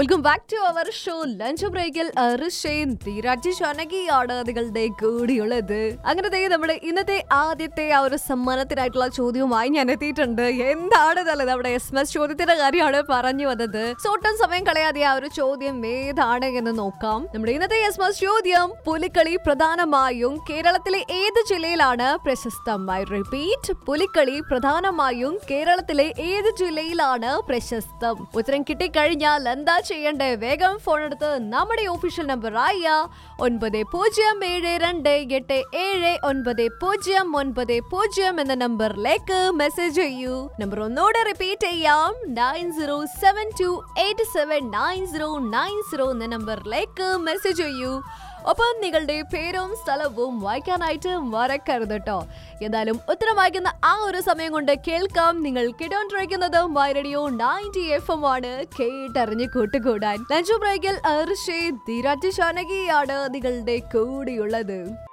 welcome back to our show lunch ബ്രേക്കിൽ ഋഷയും ധീരാജ് ഷനകിയാണ് നിങ്ങളുടെ കൂടിയുള്ളത് അങ്ങനെ ദേ നമ്മുടെ ഇന്നത്തെ ആദ്യത്തെ ആ ഒരു സമ്മാനത്തിനായിട്ടുള്ള ചോദ്യവുമായി ഞാൻ എത്തിയിട്ടുണ്ട് എന്താണ് നല്ലത് നമ്മുടെ എസ് എസ് ചോദ്യത്തിന്റെ കാര്യമാണ് പറഞ്ഞു വന്നത് സോട്ടം സമയം കളയാതെ ആ ഒരു ചോദ്യം ഏതാണ് എന്ന് നോക്കാം നമ്മുടെ ഇന്നത്തെ എസ് എസ് ചോദ്യം പുലിക്കളി പ്രധാനമായും കേരളത്തിലെ ഏത് ജില്ലയിലാണ് പ്രശസ്തമായി റിപ്പീറ്റ് പുലിക്കളി പ്രധാനമായും കേരളത്തിലെ ഏത് ജില്ലയിലാണ് പ്രശസ്തം ഉത്തരം കിട്ടിക്കഴിഞ്ഞാൽ എന്താ ചെയ്യണ്ടേ വേഗം ഫോൺ എടുത്ത് നമ്മുടെ ഒഫീഷ്യൽ നമ്പർ ആയ ഒൻപത് പൂജ്യം ഏഴ് രണ്ട് എട്ട് ഏഴ് ഒൻപത് പൂജ്യം ഒൻപത് പൂജ്യം എന്ന നമ്പറിലേക്ക് മെസ്സേജ് ചെയ്യൂ നമ്പർ ഒന്നോടെ റിപ്പീറ്റ് ചെയ്യാം nine zero seven two eight seven nine zero nine zero എന്ന നമ്പറിലേക്ക് മെസ്സേജ് ചെയ്യൂ ഒപ്പം നിങ്ങളുടെ പേരും സ്ഥലവും വായിക്കാനായിട്ട് മറക്കരുത് കേട്ടോ എന്തായാലും ഉത്തരം വായിക്കുന്ന ആ ഒരു സമയം കൊണ്ട് കേൾക്കാം നിങ്ങൾ കേട്ടോണ്ടിരിക്കുന്നത് മൈ റേഡിയോ നയൻറ്റി എഫ് എം ആണ് കേട്ടറിഞ്ഞ് കൂട്ടുകൂടാൻ ലഞ്ച് ബ്രേക്കിൽ അർഷേ ധീരാജ് ഷാനകിയാണ് നിങ്ങളുടെ കൂടെയുള്ളത്